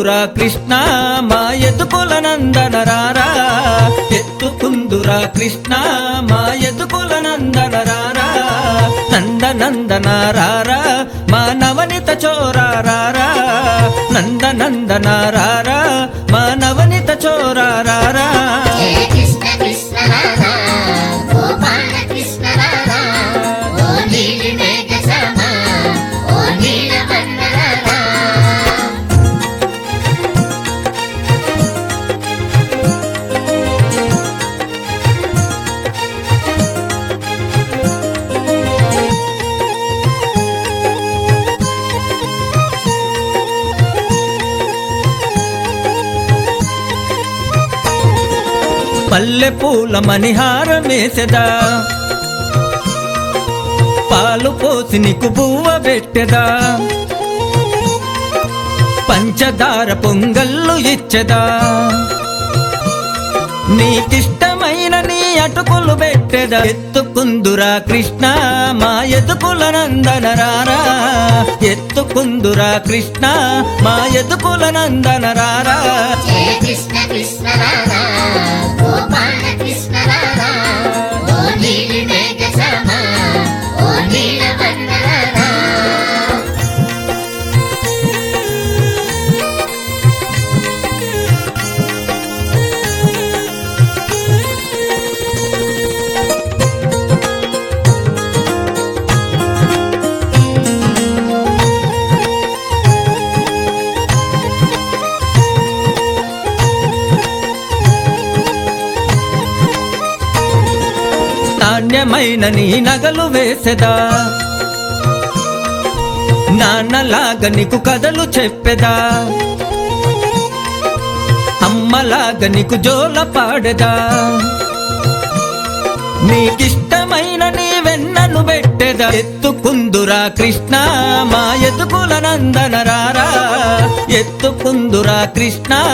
ఎత్తుకుందురా కృష్ణ మా ఎతుకుల నందన రారా ఎత్తుకుందురా కృష్ణ మా ఎతుకుల నందన రారా నంద నందన రారా మా నవనిత చోరా రారా నంద నందన రారా మా నవనిత చోరా రారా జయ కృష్ణ కృష్ణ రాధా గోపాల కృష్ణ రాధా ఓ నీలి మేఘ సమా ఓ నీలవర్ణ రాధా పల్లె పూల మణిహారమేసెదా పాలు పోసి నీకు పువ్వ పెట్టెదా పంచదార పొంగల్లు ఇచ్చెదా నీకిష్టమైన నీ అటుకులు పెట్టెదా ఎత్తుకుందురా కృష్ణ మా ఎతుకుల నందన రారా ఎత్తుకుందురా కృష్ణ మా ఎతుకుల నందన రారా జయ కృష్ణ కృష్ణ రాధా గోపాల కృష్ణ రాధా ఓ నీలి మేఘ సమా ఓ నీలవర్ణ రాధా నాణ్యమైన నీ నగలు వేసెదా నాన్నలాగా నీకు కథలు చెప్పెదా అమ్మలాగా నీకు జోల పాడెదా నీకిష్టమైన నీ వెన్నను పెట్టెదా ఎత్తుకుందురా కృష్ణ మా ఎతుకుల నందన రారా ఎత్తుకుందురా కృష్ణ